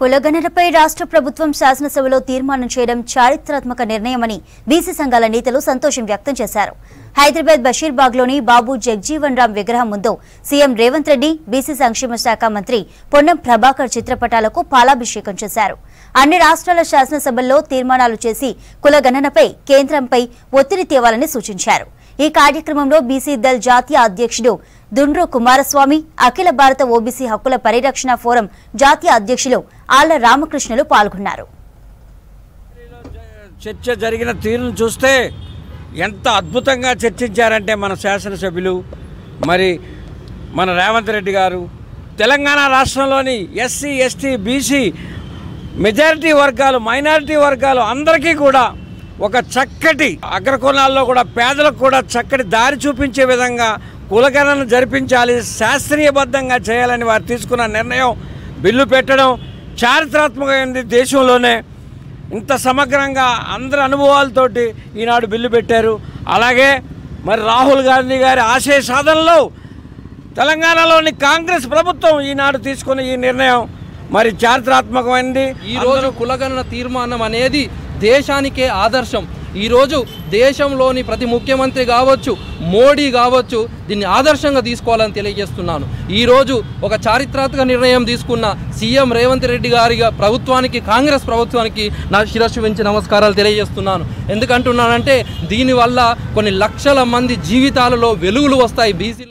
కులగణనపై రాష్ట్ర ప్రభుత్వం శాసనసభలో తీర్మానం చేయడం చారిత్రాత్మక నిర్ణయమని బీసీ సంఘాల నేతలు సంతోషం వ్యక్తం చేశారు హైదరాబాద్ బషీర్బాగ్లోని బాబు జగ్జీవన్ రామ్ విగ్రహం ముందు సీఎం రేవంత్ రెడ్డి బీసీ సంక్షేమ శాఖ మంత్రి పొన్నం ప్రభాకర్ చిత్రపటాలకు పాలాభిషేకం చేశారు అన్ని రాష్ట్రాల శాసనసభల్లో తీర్మానాలు చేసి కులగణనపై కేంద్రంపై ఒత్తిడి తేవాలని సూచించారు ఈ కార్యక్రమంలో బీసీ దల్ జాతీయ అధ్యక్షుడు దుండ్రు కుమారస్వామి అఖిల భారత ఓబీసీ హక్కుల పరిరక్షణ ఫోరం జాతీయ అధ్యక్షులు ఆళ్ల రామకృష్ణులు పాల్గొన్నారు చర్చ జరిగిన తీరును చూస్తే ఎంత అద్భుతంగా చర్చించారంటే మన శాసనసభ్యులు మరి మన రేవంత్ రెడ్డి గారు తెలంగాణ రాష్ట్రంలోని ఎస్సీ ఎస్టీ బీసీ మెజారిటీ వర్గాలు మైనారిటీ వర్గాలు అందరికీ కూడా ఒక చక్కటి అగ్రకోణాల్లో కూడా పేదలకు కూడా చక్కటి దారి చూపించే విధంగా కులగణన జరిపించాలి శాస్త్రీయబద్ధంగా చేయాలని వారు తీసుకున్న నిర్ణయం బిల్లు పెట్టడం చారిత్రాత్మకమైనది దేశంలోనే ఇంత సమగ్రంగా అందరి అనుభవాలతోటి ఈనాడు బిల్లు పెట్టారు అలాగే మరి రాహుల్ గాంధీ గారి ఆశయ సాధనలో తెలంగాణలోని కాంగ్రెస్ ప్రభుత్వం ఈనాడు తీసుకున్న ఈ నిర్ణయం మరి చారిత్రాత్మకమైనది ఈ రోజు కులగణన తీర్మానం అనేది దేశానికే ఆదర్శం ఈ రోజు దేశంలోని ప్రతి ముఖ్యమంత్రి కావచ్చు మోడీ కావచ్చు దీన్ని ఆదర్శంగా తీసుకోవాలని తెలియజేస్తున్నాను ఈ రోజు ఒక చారిత్రాత్మక నిర్ణయం తీసుకున్న సీఎం రేవంత్ రెడ్డి గారి ప్రభుత్వానికి కాంగ్రెస్ ప్రభుత్వానికి నా శిరస్సు వెంచి నమస్కారాలు తెలియజేస్తున్నాను ఎందుకంటున్నానంటే దీనివల్ల కొన్ని లక్షల మంది జీవితాలలో వెలుగులు వస్తాయి బీసీ